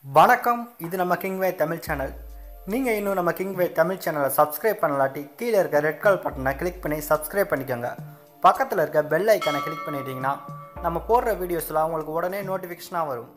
வணக்கம் இது நம்ம கிங்வே தமிழ் சேனல் நீங்கள் இன்னும் நம்ம கிங்வே தமிழ் சேனலை சப்ஸ்கிரைப் பண்ணலாட்டி கீழே இருக்க ரெட் கலர் பட்டனை கிளிக் பண்ணி சப்ஸ்கிரைப் பண்ணிக்கோங்க பக்கத்தில் இருக்க பெல் ஐக்கானை கிளிக் பண்ணிட்டீங்கன்னா நம்ம போடுற வீடியோஸ்லாம் உங்களுக்கு உடனே நோட்டிஃபிகேஷனாக வரும்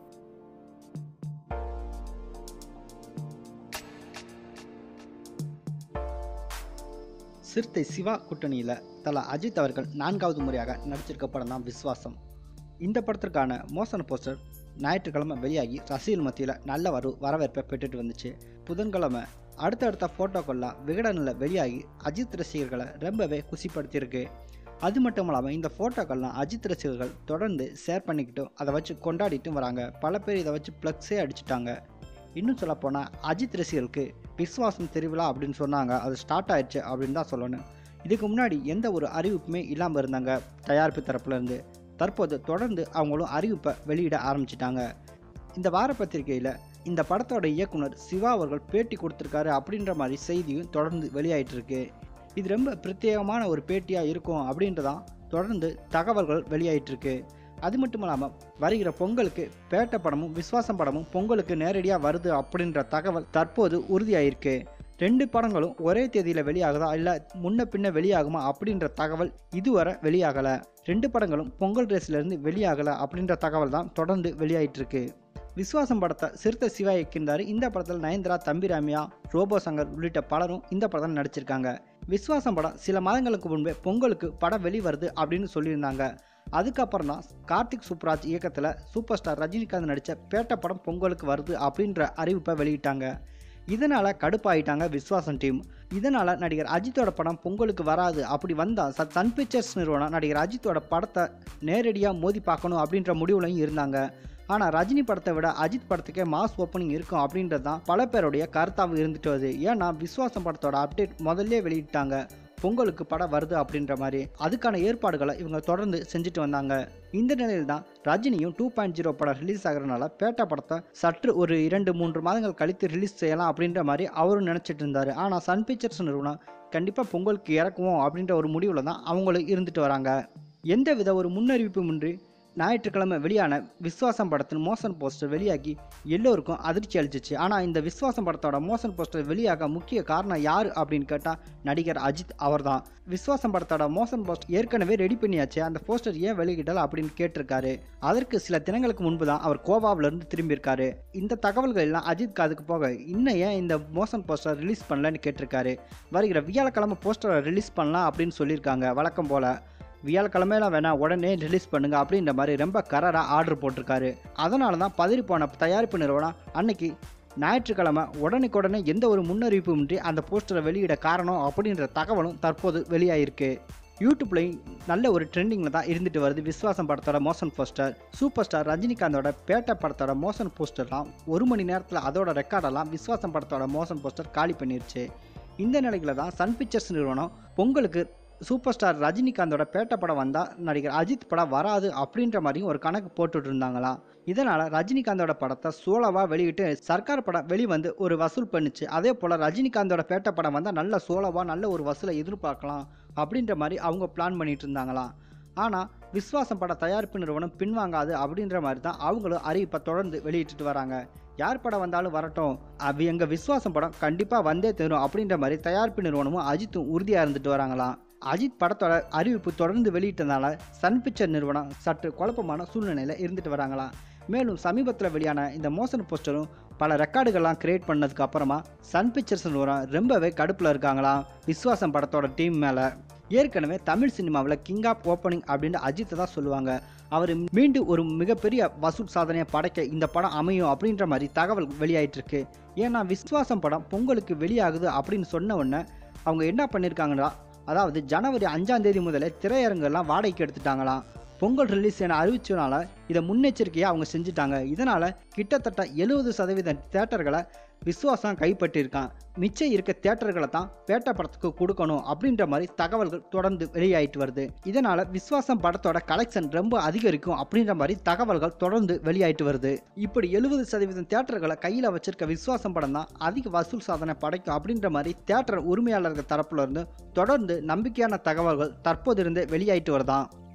சிறுத்தை சிவா கூட்டணியில் தலா அஜித் அவர்கள் நான்காவது முறையாக நடிச்சிருக்க படம் தான் விஸ்வாசம் இந்த படத்திற்கான மோசன போஸ்டர் ஞாயிற்றுக்கிழமை வெளியாகி ரசிகர்கள் மத்தியில் நல்ல வரு வரவேற்பை பெற்றுட்டு வந்துச்சு புதன்கிழமை அடுத்தடுத்த ஃபோட்டோக்கள்லாம் விகடனில் வெளியாகி அஜித் ரசிகர்களை ரொம்பவே குசிப்படுத்தியிருக்கு அது மட்டும் இல்லாமல் இந்த ஃபோட்டோக்கள்லாம் அஜித் ரசிகர்கள் தொடர்ந்து ஷேர் பண்ணிக்கிட்டும் அதை வச்சு கொண்டாடிட்டும் வராங்க பல பேர் இதை வச்சு ப்ளக்ஸே அடிச்சிட்டாங்க இன்னும் சொல்லப்போனால் அஜித் ரசிகர்களுக்கு விஸ்வாசம் திருவிழா அப்படின்னு சொன்னாங்க அது ஸ்டார்ட் ஆயிடுச்சு அப்படின்னு தான் சொல்லணும் இதுக்கு முன்னாடி எந்த ஒரு அறிவிப்புமே இல்லாமல் இருந்தாங்க தயாரிப்பு தரப்புலேருந்து தற்போது தொடர்ந்து அவங்களும் அறிவிப்பை வெளியிட ஆரம்பிச்சிட்டாங்க இந்த வார பத்திரிகையில் இந்த படத்தோட இயக்குனர் சிவா அவர்கள் பேட்டி கொடுத்துருக்காரு அப்படின்ற மாதிரி செய்தியும் தொடர்ந்து வெளியாயிட்டு இருக்கு இது ரொம்ப பிரத்யேகமான ஒரு பேட்டியாக இருக்கும் அப்படின்றதான் தொடர்ந்து தகவல்கள் வெளியாயிட்டு இருக்கு அது மட்டும் இல்லாமல் வருகிற பொங்கலுக்கு பேட்ட படமும் விஸ்வாசம் படமும் பொங்கலுக்கு நேரடியாக வருது அப்படின்ற தகவல் தற்போது உறுதியாயிருக்கு ரெண்டு படங்களும் ஒரே தேதியில் வெளியாகுதா இல்லை முன்ன பின்ன வெளியாகுமா அப்படின்ற தகவல் இதுவரை வெளியாகலை ரெண்டு படங்களும் பொங்கல் ரேஸ்லேருந்து வெளியாகலை அப்படின்ற தகவல் தான் தொடர்ந்து வெளியாயிட்டு இருக்கு விஸ்வாசம் படத்தை சிறுத்தை சிவா இயக்கியிருந்தார் இந்த படத்தில் நயன்தரா தம்பிராமியா ரோபோ சங்கர் உள்ளிட்ட பலரும் இந்த படத்தில் நடிச்சிருக்காங்க விஸ்வாசம் படம் சில மாதங்களுக்கு முன்பே பொங்கலுக்கு படம் வெளிவருது அப்படின்னு சொல்லியிருந்தாங்க அதுக்கப்புறம் தான் கார்த்திக் சுப்ராஜ் இயக்கத்தில் சூப்பர் ஸ்டார் ரஜினிகாந்த் நடித்த பேட்ட படம் பொங்கலுக்கு வருது அப்படின்ற அறிவிப்பை வெளியிட்டாங்க இதனால் கடுப்பாயிட்டாங்க விஸ்வாசம் டீம் இதனால் நடிகர் அஜித்தோட படம் பொங்கலுக்கு வராது அப்படி வந்தால் ச சன் பிக்சர்ஸ் நிறுவனம் நடிகர் அஜித்தோட படத்தை நேரடியாக மோதி பார்க்கணும் அப்படின்ற முடிவுலையும் இருந்தாங்க ஆனால் ரஜினி படத்தை விட அஜித் படத்துக்கே மாஸ் ஓப்பனிங் இருக்கும் அப்படின்றது தான் பல பேருடைய கருத்தாக இருந்துட்டு வருது ஏன்னா விஸ்வாசம் படத்தோட அப்டேட் முதல்ல வெளியிட்டாங்க பொங்கலுக்கு படம் வருது அப்படின்ற மாதிரி அதுக்கான ஏற்பாடுகளை இவங்க தொடர்ந்து செஞ்சுட்டு வந்தாங்க இந்த நிலையில் தான் ரஜினியும் டூ பாயிண்ட் ஜீரோ படம் ரிலீஸ் ஆகிறனால பேட்டா படத்தை சற்று ஒரு இரண்டு மூன்று மாதங்கள் கழித்து ரிலீஸ் செய்யலாம் அப்படின்ற மாதிரி அவரும் நினச்சிட்டு இருந்தார் ஆனால் சன் பிக்சர்ஸ் நிறுவனம் கண்டிப்பாக பொங்கலுக்கு இறக்குவோம் அப்படின்ற ஒரு முடிவில் தான் அவங்களும் இருந்துட்டு வராங்க எந்தவித ஒரு முன்னறிவிப்புமின்றி ஞாயிற்றுக்கிழமை வெளியான விஸ்வாசம் படத்தின் மோசன் போஸ்டர் வெளியாகி எல்லோருக்கும் அதிர்ச்சி அளிச்சிச்சு ஆனால் இந்த விஸ்வாசம் படத்தோட மோசன் போஸ்டர் வெளியாக முக்கிய காரணம் யார் அப்படின்னு கேட்டால் நடிகர் அஜித் அவர்தான் விஸ்வாசம் படத்தோட மோசன் போஸ்டர் ஏற்கனவே ரெடி பண்ணியாச்சு அந்த போஸ்டர் ஏன் வெளியிடல அப்படின்னு கேட்டிருக்காரு அதற்கு சில தினங்களுக்கு முன்பு தான் அவர் கோவாவிலிருந்து திரும்பியிருக்காரு இந்த தகவல்கள் எல்லாம் அஜித் காதுக்கு போக இன்னும் ஏன் இந்த மோசன் போஸ்டர் ரிலீஸ் பண்ணலன்னு கேட்டிருக்காரு வருகிற வியாழக்கிழமை போஸ்டரை ரிலீஸ் பண்ணலாம் அப்படின்னு சொல்லியிருக்காங்க வழக்கம் போல வியாழக்கிழமையில வேணா உடனே ரிலீஸ் பண்ணுங்க அப்படின்ற மாதிரி ரொம்ப கராராக ஆர்டர் போட்டிருக்காரு அதனால தான் பதறி போன தயாரிப்பு நிறுவனம் அன்னைக்கு ஞாயிற்றுக்கிழமை உடனுக்குடனே எந்த ஒரு முன்னறிவிப்புமின்றி அந்த போஸ்டரை வெளியிட காரணம் அப்படின்ற தகவலும் தற்போது வெளியாயிருக்கு யூடியூப்லையும் நல்ல ஒரு ட்ரெண்டிங்கில் தான் இருந்துட்டு வருது விஸ்வாசம் படத்தோட மோஷன் போஸ்டர் சூப்பர் ஸ்டார் ரஜினிகாந்தோட பேட்டை படத்தோட மோஷன் போஸ்டர்லாம் ஒரு மணி நேரத்தில் அதோட ரெக்கார்டெல்லாம் விஸ்வாசம் படத்தோட மோஷன் போஸ்டர் காலி பண்ணிருச்சு இந்த நிலையில தான் சன் பிக்சர்ஸ் நிறுவனம் பொங்கலுக்கு சூப்பர் ஸ்டார் ரஜினிகாந்தோட பேட்ட படம் வந்தால் நடிகர் அஜித் படம் வராது அப்படின்ற மாதிரியும் ஒரு கணக்கு போட்டுட்டு இருந்தாங்களாம் இதனால் ரஜினிகாந்தோட படத்தை சோலோவாக வெளியிட்டு சர்க்கார் படம் வெளிவந்து ஒரு வசூல் பண்ணுச்சு அதே போல் ரஜினிகாந்தோட பேட்ட படம் வந்தால் நல்ல சோலோவாக நல்ல ஒரு வசூலை எதிர்பார்க்கலாம் அப்படின்ற மாதிரி அவங்க பிளான் பண்ணிட்டு இருந்தாங்களாம் ஆனால் விஸ்வாசம் பட தயாரிப்பு நிறுவனம் பின்வாங்காது அப்படின்ற மாதிரி தான் அவங்களும் அறிவிப்பை தொடர்ந்து வெளியிட்டுட்டு வராங்க யார் படம் வந்தாலும் வரட்டும் அது எங்கள் விஸ்வாசம் படம் கண்டிப்பாக வந்தே தரும் அப்படின்ற மாதிரி தயாரிப்பு நிறுவனமும் அஜித்தும் உறுதியாக இருந்துட்டு வராங்களாம் அஜித் படத்தோட அறிவிப்பு தொடர்ந்து வெளியிட்டதால சன் பிக்சர் நிறுவனம் சற்று குழப்பமான சூழ்நிலையில் இருந்துட்டு வராங்களாம் மேலும் சமீபத்தில் வெளியான இந்த மோசன் போஸ்டரும் பல ரெக்கார்டுகள்லாம் கிரியேட் பண்ணதுக்கு அப்புறமா சன் பிக்சர்ஸ் நிறுவனம் ரொம்பவே கடுப்பில் இருக்காங்களாம் விஸ்வாசம் படத்தோட டீம் மேலே ஏற்கனவே தமிழ் சினிமாவில் கிங் ஆஃப் ஓப்பனிங் அப்படின்னு அஜித்தை தான் சொல்லுவாங்க அவர் மீண்டும் ஒரு மிகப்பெரிய வசூல் சாதனையை படைக்க இந்த படம் அமையும் அப்படின்ற மாதிரி தகவல் வெளியாயிட்டு இருக்கு ஏன்னா விஸ்வாசம் படம் பொங்கலுக்கு வெளியாகுது அப்படின்னு சொன்ன உடனே அவங்க என்ன பண்ணியிருக்காங்கன்னா அதாவது ஜனவரி அஞ்சாம் தேதி முதலே திரையரங்கெல்லாம் வாடகைக்கு எடுத்துட்டாங்களாம் பொங்கல் ரிலீஸ் என அறிவிச்சனால இதை முன்னெச்சரிக்கையாக அவங்க செஞ்சுட்டாங்க இதனால் கிட்டத்தட்ட எழுபது சதவீத தேட்டர்களை விஸ்வாசம் கைப்பற்றியிருக்கான் மிச்சம் இருக்க தேட்டர்களை தான் பேட்ட படத்துக்கு கொடுக்கணும் அப்படின்ற மாதிரி தகவல்கள் தொடர்ந்து வெளியாயிட்டு வருது இதனால விஸ்வாசம் படத்தோட கலெக்ஷன் ரொம்ப அதிகரிக்கும் அப்படின்ற மாதிரி தகவல்கள் தொடர்ந்து வெளியாயிட்டு வருது இப்படி எழுபது சதவீதம் தேட்டர்களை கையில் வச்சிருக்க விஸ்வாசம் படம் தான் அதிக வசூல் சாதனை படைக்கும் அப்படின்ற மாதிரி தேட்டர் உரிமையாளர்கள் தரப்புல இருந்து தொடர்ந்து நம்பிக்கையான தகவல்கள் தற்போது இருந்து வெளியாயிட்டு வருதான்